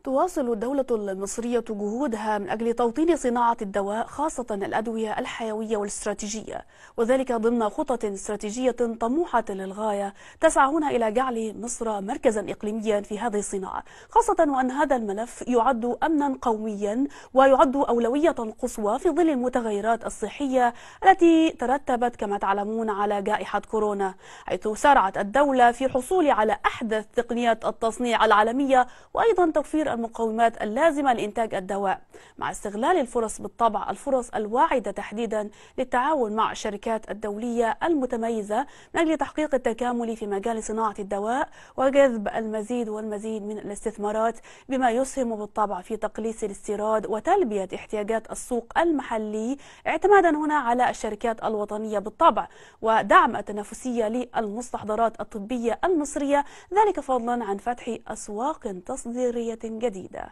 تواصل الدولة المصرية جهودها من أجل توطين صناعة الدواء خاصة الأدوية الحيوية والاستراتيجية وذلك ضمن خطط استراتيجية طموحة للغاية تسعى هنا إلى جعل مصر مركزا إقليميا في هذه الصناعة خاصة وأن هذا الملف يعد أمنا قوميا ويعد أولوية قصوى في ظل المتغيرات الصحية التي ترتبت كما تعلمون على جائحة كورونا حيث سارعت الدولة في الحصول على أحدث تقنيات التصنيع العالمية وأيضا توفير المقومات اللازمة لإنتاج الدواء مع استغلال الفرص بالطبع الفرص الواعدة تحديدا للتعاون مع الشركات الدولية المتميزة من أجل تحقيق التكامل في مجال صناعة الدواء وجذب المزيد والمزيد من الاستثمارات بما يسهم بالطبع في تقليص الاستيراد وتلبية احتياجات السوق المحلي اعتمادا هنا على الشركات الوطنية بالطبع ودعم التنافسية للمستحضرات الطبية المصرية ذلك فضلا عن فتح أسواق تصديرية جديدة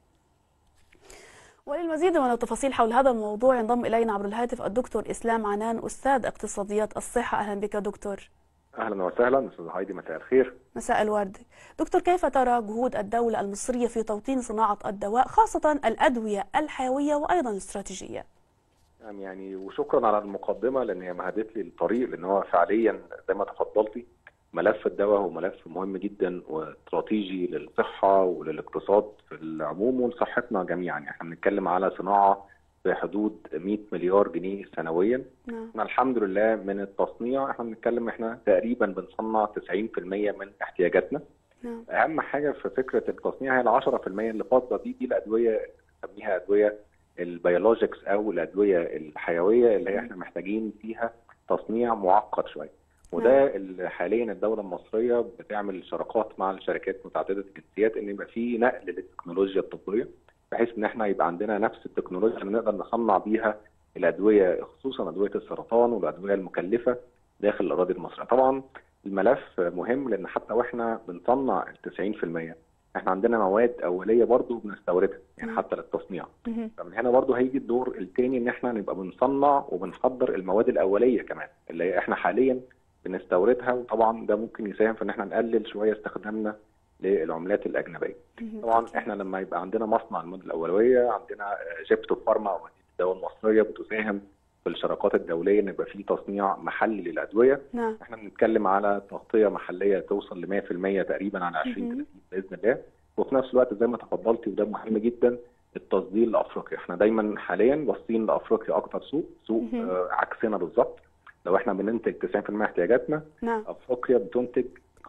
وللمزيد من التفاصيل حول هذا الموضوع ينضم إلينا عبر الهاتف الدكتور إسلام عنان أستاذ اقتصاديات الصحة أهلا بك دكتور اهلا وسهلا استاذ هايدي مساء الخير مساء الورد دكتور كيف ترى جهود الدولة المصرية في توطين صناعة الدواء خاصة الأدوية الحيوية وأيضا الاستراتيجية يعني وشكرا على المقدمه لان هي مهدت لي الطريق لان هو فعليا زي ما تفضلتي ملف الدواء هو ملف مهم جدا واستراتيجي للصحه وللاقتصاد في العموم ولصحتنا جميعا يعني احنا بنتكلم على صناعه بحدود 100 مليار جنيه سنويا نعم احنا الحمد لله من التصنيع احنا بنتكلم احنا تقريبا بنصنع 90% من احتياجاتنا نعم اهم حاجه في فكره التصنيع هي ال 10% اللي فاضله دي دي الادويه بنسميها ادويه البيولوجيكس او الادويه الحيويه اللي هي احنا محتاجين فيها تصنيع معقد شويه وده اللي حاليا الدوله المصريه بتعمل شراكات مع الشركات متعدده الجنسيات ان يبقى في نقل للتكنولوجيا الطبيه بحيث ان احنا يبقى عندنا نفس التكنولوجيا اللي نقدر نصنع بيها الادويه خصوصا ادويه السرطان والادويه المكلفه داخل الاراضي المصريه. طبعا الملف مهم لان حتى واحنا بنصنع ال 90% احنا عندنا مواد اوليه برضو بنستوردها يعني مم. حتى للتصنيع. مهم. فمن هنا برضو هيجي الدور الثاني ان احنا نبقى بنصنع وبنحضر المواد الاوليه كمان اللي هي احنا حاليا بنستوردها وطبعا ده ممكن يساهم في ان احنا نقلل شويه استخدامنا للعملات الاجنبيه. مهم. طبعا احنا لما يبقى عندنا مصنع المواد الاولويه عندنا آه، جيبتو فارما او مدينه الدواء المصريه بتساهم في الشراكات الدوليه ان يبقى في تصنيع محلي للادويه نعم احنا بنتكلم على تغطيه محليه توصل ل 100% تقريبا على 20 مهم. 30 باذن الله وفي نفس الوقت زي ما تفضلتي وده مهم جدا التصدير لافريقيا احنا دايما حاليا باصين لافريقيا اكتر سوق سوق مهم. آه عكسنا بالظبط لو احنا بننتج 90% احتياجاتنا نعم افريقيا بتنتج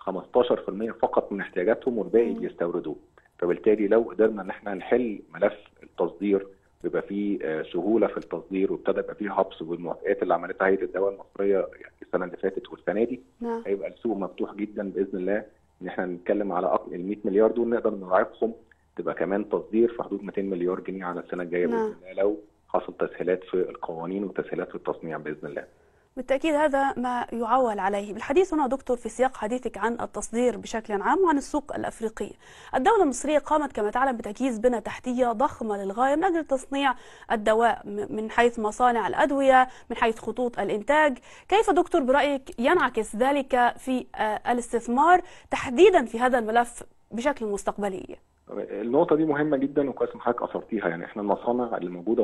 15% فقط من احتياجاتهم والباقي مم. بيستوردوه فبالتالي لو قدرنا ان احنا نحل ملف التصدير ويبقى فيه آه، سهوله في التصدير وابتدى يبقى فيه هبس والموافقات اللي عملتها هيئه الدواء المصريه يعني السنه اللي فاتت والسنه دي نعم هيبقى السوق مفتوح جدا باذن الله ان احنا نتكلم على أك- ال 100 مليار دول نقدر نضاعفهم تبقى كمان تصدير في حدود 200 مليار جنيه على السنه الجايه نعم. باذن الله لو حصل تسهيلات في القوانين وتسهيلات في التصنيع باذن الله. بالتأكيد هذا ما يعول عليه بالحديث هنا دكتور في سياق حديثك عن التصدير بشكل عام وعن السوق الأفريقي الدولة المصرية قامت كما تعلم بتجهيز بنى تحتية ضخمة للغاية من أجل تصنيع الدواء م- من حيث مصانع الأدوية من حيث خطوط الإنتاج كيف دكتور برأيك ينعكس ذلك في آه، الاستثمار تحديدا في هذا الملف بشكل مستقبلي النقطة دي مهمة جدا وكويس إن حضرتك أثرتيها يعني إحنا المصانع اللي موجودة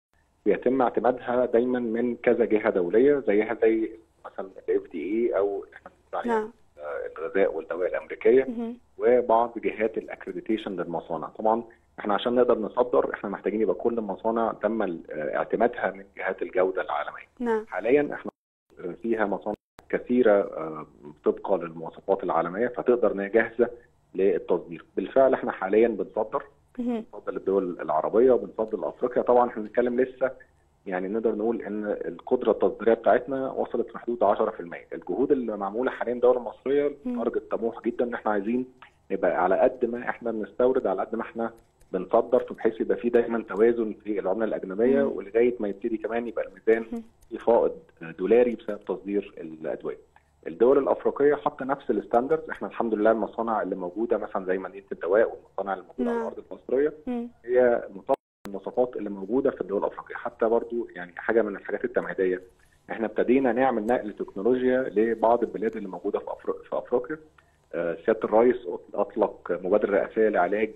بيتم اعتمادها دايما من كذا جهة دولية زيها زي مثلا الاف دي اي أو إحنا بنقول عليها نعم الغذاء والدواء الأمريكية مهم. وبعض جهات الاكريديتيشن للمصانع طبعا احنا عشان نقدر نصدر احنا محتاجين يبقى كل المصانع تم ال- اعتمادها من جهات الجودة العالمية نعم حاليا احنا فيها مصانع كثيره آه، طبقا للمواصفات العالميه فتقدر ان هي جاهزه للتصدير بالفعل احنا حاليا بنصدر مهم. بنصدر للدول العربيه وبنصدر لافريقيا طبعا احنا بنتكلم لسه يعني نقدر نقول ان القدره التصديريه بتاعتنا وصلت في حدود 10% الجهود اللي معموله حاليا الدوله المصريه مم. تارجت طموح جدا ان احنا عايزين نبقى على قد ما احنا بنستورد على قد ما احنا بنصدر بحيث يبقى في دايما توازن في العمله الاجنبيه مم. ولغايه ما يبتدي كمان يبقى الميزان مم. في فائض دولاري بسبب تصدير الادويه. الدول الافريقيه حاطه نفس الستاندرد احنا الحمد لله المصانع اللي موجوده مثلا زي مدينه الدواء والمصانع اللي موجوده على نعم. الارض المصريه مم. هي مطابقه المواصفات اللي موجوده في الدول الافريقيه حتى برضو يعني حاجه من الحاجات التمهيديه احنا ابتدينا نعمل نقل تكنولوجيا لبعض البلاد اللي موجوده في أفريقيا, في افريقيا سياده الرئيس اطلق مبادره رئاسيه لعلاج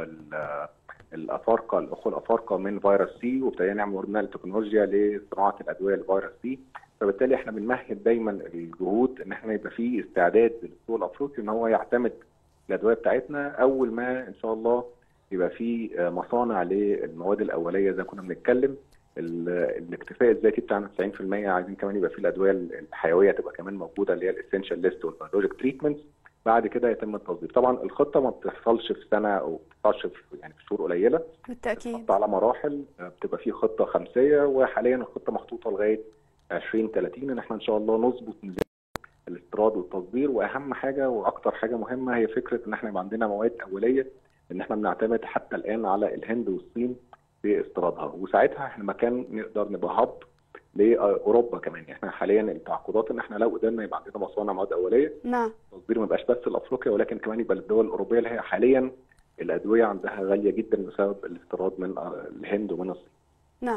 الافارقه الاخوه الافارقه من فيروس سي وابتدينا نعمل برنامج تكنولوجيا لصناعه الادويه لفيروس سي فبالتالي احنا بنمهد دايما الجهود ان احنا يبقى في استعداد للسوق الافريقي ان هو يعتمد الادويه بتاعتنا اول ما ان شاء الله يبقى في مصانع للمواد الاوليه زي ما كنا بنتكلم الاكتفاء الذاتي بتاعنا 90% عايزين كمان يبقى في الادويه الحيويه تبقى كمان موجوده اللي هي الاسينشال ليست والبيولوجيك تريتمنتس بعد كده يتم التصدير طبعا الخطه ما بتحصلش في سنه او بتحصلش في يعني في شهور قليله بالتاكيد على مراحل بتبقى في خطه خمسيه وحاليا الخطه محطوطه لغايه 2030 ان احنا ان شاء الله نظبط ميزان الاستيراد والتصدير واهم حاجه واكثر حاجه مهمه هي فكره ان احنا يبقى عندنا مواد اوليه ان احنا بنعتمد حتى الان على الهند والصين في استيرادها وساعتها احنا مكان نقدر نبقى هب لاوروبا كمان احنا حاليا التعاقدات ان احنا لو قدرنا يبقى عندنا مصانع مواد اوليه نعم التصدير ما يبقاش بس لافريقيا ولكن كمان يبقى للدول الاوروبيه اللي هي حاليا الادويه عندها غاليه جدا بسبب الاستيراد من الهند ومن الصين. نعم.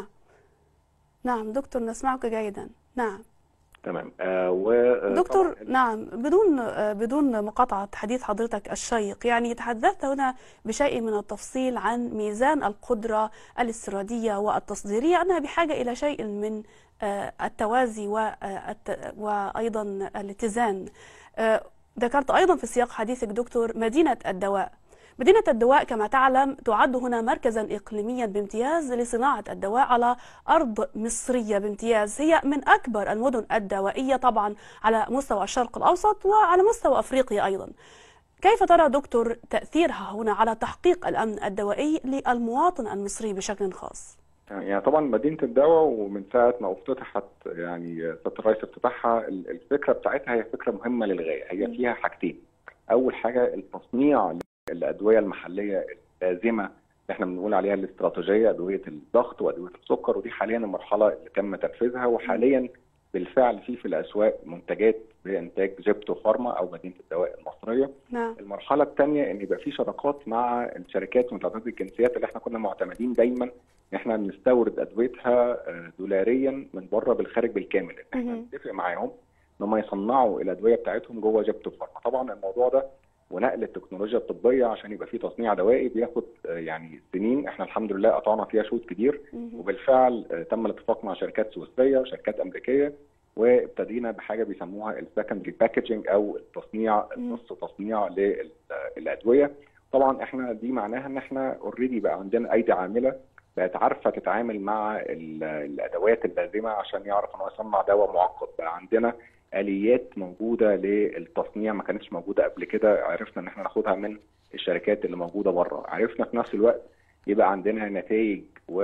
نعم دكتور نسمعك جيدا. نعم. تمام آه و دكتور نعم بدون آه بدون مقاطعه حديث حضرتك الشيق يعني تحدثت هنا بشيء من التفصيل عن ميزان القدره الاستيراديه والتصديريه انها بحاجه الى شيء من آه التوازي وايضا الاتزان ذكرت ايضا في سياق حديثك دكتور مدينه الدواء مدينة الدواء كما تعلم تعد هنا مركزا إقليميا بامتياز لصناعة الدواء على أرض مصرية بامتياز هي من أكبر المدن الدوائية طبعا على مستوى الشرق الأوسط وعلى مستوى أفريقيا أيضا كيف ترى دكتور تأثيرها هنا على تحقيق الأمن الدوائي للمواطن المصري بشكل خاص؟ يعني طبعا مدينه الدواء ومن ساعه ما افتتحت يعني سياده الرئيس افتتاحها الفكره بتاعتها هي فكره مهمه للغايه هي فيها حاجتين اول حاجه التصنيع الادويه المحليه اللازمه اللي احنا بنقول عليها الاستراتيجيه ادويه الضغط وادويه السكر ودي حاليا المرحله اللي تم تنفيذها وحاليا بالفعل في في الاسواق منتجات بانتاج جيبتو فارما او مدينه الدواء المصريه. نعم. المرحله الثانيه ان يبقى في شراكات مع الشركات متعدده الجنسيات اللي احنا كنا معتمدين دايما ان احنا بنستورد ادويتها دولاريا من بره بالخارج بالكامل ان احنا نتفق معاهم ان هم يصنعوا الادويه بتاعتهم جوه جيبتو فارما. طبعا الموضوع ده ونقل التكنولوجيا الطبيه عشان يبقى في تصنيع دوائي بياخد يعني سنين احنا الحمد لله قطعنا فيها شوط كبير وبالفعل تم الاتفاق مع شركات سويسريه وشركات امريكيه وابتدينا بحاجه بيسموها السكندري باكجينج او التصنيع النص تصنيع للادويه طبعا احنا دي معناها ان احنا اوريدي بقى عندنا ايدي عامله بقت عارفه تتعامل مع الادوات اللازمه عشان يعرف ان هو يصنع دواء معقد بقى عندنا اليات موجوده للتصنيع ما كانتش موجوده قبل كده عرفنا ان احنا ناخدها من الشركات اللي موجوده بره عرفنا في نفس الوقت يبقى عندنا نتائج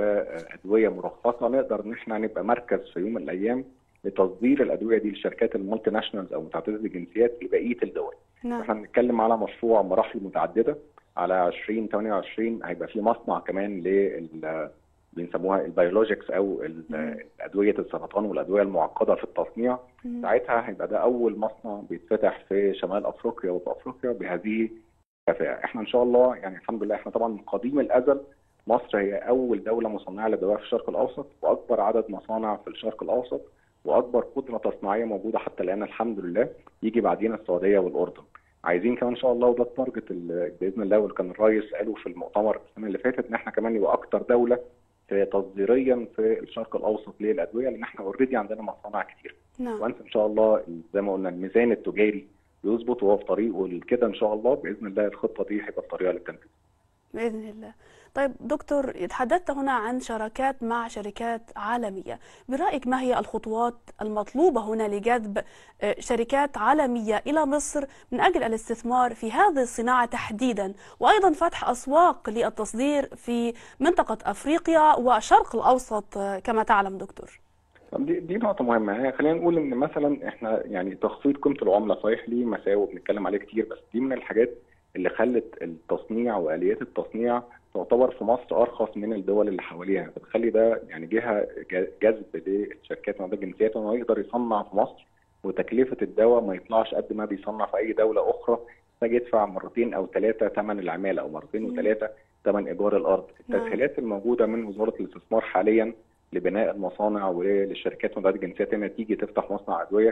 وادويه مرخصه نقدر ان احنا نبقى مركز في يوم من الايام لتصدير الادويه دي للشركات المالتي ناشونالز او متعدده الجنسيات لبقيه الدول. نعم. احنا بنتكلم على مشروع مراحل متعدده على 2028 هيبقى في مصنع كمان لل بنسموها البيولوجيكس او ادويه السرطان والادويه المعقده في التصنيع مم. ساعتها هيبقى ده اول مصنع بيتفتح في شمال افريقيا وفي افريقيا بهذه الكفاءه احنا ان شاء الله يعني الحمد لله احنا طبعا من قديم الازل مصر هي اول دوله مصنعه للدواء في الشرق الاوسط واكبر عدد مصانع في الشرق الاوسط واكبر قدره تصنيعيه موجوده حتى الان الحمد لله يجي بعدين السعوديه والاردن عايزين كمان ان شاء الله وده التارجت باذن الله واللي كان الرئيس قاله في المؤتمر السنه اللي فاتت ان احنا كمان يبقى اكتر دوله في تصديريا في الشرق الاوسط للادويه لان احنا اوريدي عندنا مصانع كتير نعم وانس ان شاء الله زي ما قلنا الميزان التجاري يظبط وهو في طريقه لكده ان شاء الله باذن الله الخطه دي هيبقى الطريقه للتنفيذ بإذن الله طيب دكتور تحدثت هنا عن شراكات مع شركات عالمية برأيك ما هي الخطوات المطلوبة هنا لجذب آه، شركات عالمية إلى مصر من أجل الاستثمار في هذه الصناعة تحديدا وأيضا فتح أسواق للتصدير في منطقة أفريقيا والشرق الأوسط آه، كما تعلم دكتور طب دي دي نقطة مهمة يعني خلينا نقول إن مثلا إحنا يعني تخفيض قيمة العملة صحيح ليه مساوئ بنتكلم عليه كتير بس دي من الحاجات اللي خلت التصنيع وآليات التصنيع تعتبر في مصر أرخص من الدول اللي حواليها بتخلي ده يعني جهة ج- جذب للشركات وعندها الجنسيات إنه يقدر يصنع في مصر وتكلفة الدواء ما يطلعش قد ما بيصنع في أي دولة أخرى محتاج يدفع مرتين أو ثلاثة ثمن العمالة أو مرتين مم. وثلاثة ثمن إيجار الأرض نعم. التسهيلات الموجودة من وزارة الاستثمار حاليا لبناء المصانع وللشركات ومدعاة الجنسيات انها تيجي تفتح مصنع ادويه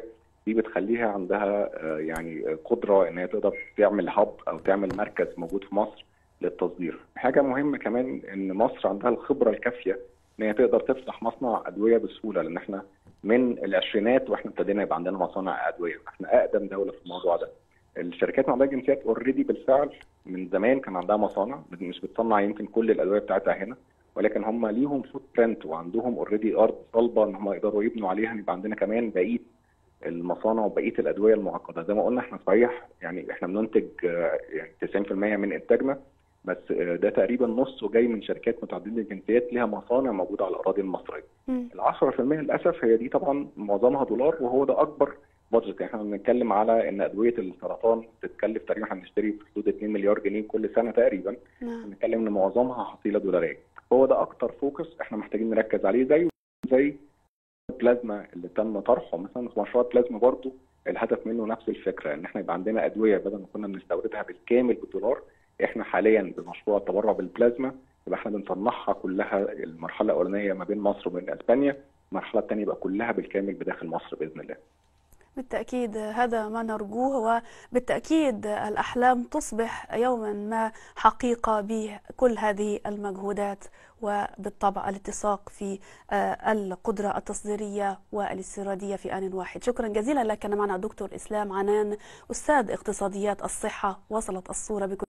دي بتخليها عندها يعني قدره ان هي تقدر تعمل هب او تعمل مركز موجود في مصر للتصدير. حاجه مهمه كمان ان مصر عندها الخبره الكافيه ان هي تقدر تفتح مصنع ادويه بسهوله لان احنا من العشرينات واحنا ابتدينا يبقى عندنا مصانع ادويه، احنا اقدم دوله في الموضوع ده. الشركات اللي عندها جنسيات اوريدي بالفعل من زمان كان عندها مصانع مش بتصنع يمكن كل الادويه بتاعتها هنا ولكن هم ليهم فوت برنت وعندهم اوريدي ارض صلبه ان هم يقدروا يبنوا عليها يبقى عندنا كمان بقيه المصانع وبقيه الادويه المعقده زي ما قلنا احنا صحيح يعني احنا بننتج يعني 90% من انتاجنا بس ده تقريبا نصه جاي من شركات متعدده الجنسيات ليها مصانع موجوده على الاراضي المصريه. ال 10% للاسف هي دي طبعا معظمها دولار وهو ده اكبر بادجت احنا بنتكلم على ان ادويه السرطان تتكلف تقريبا احنا بنشتري في حدود 2 مليار جنيه كل سنه تقريبا نعم. بنتكلم ان معظمها حصيله دولاريه هو ده اكتر فوكس احنا محتاجين نركز عليه زي زي البلازما اللي تم طرحه مثلا في مشروع البلازما برضه الهدف منه نفس الفكره ان احنا يبقى عندنا ادويه بدل ما كنا بنستوردها بالكامل بالدولار احنا حاليا بمشروع التبرع بالبلازما يبقى احنا بنصنعها كلها المرحله الاولانيه ما بين مصر وبين اسبانيا المرحله الثانيه يبقى كلها بالكامل بداخل مصر باذن الله بالتأكيد هذا ما نرجوه وبالتأكيد الأحلام تصبح يوما ما حقيقة بكل هذه المجهودات وبالطبع الاتساق في القدرة التصديرية والاستيرادية في آن واحد شكرا جزيلا لك كان معنا الدكتور إسلام عنان أستاذ اقتصاديات الصحة وصلت الصورة بكل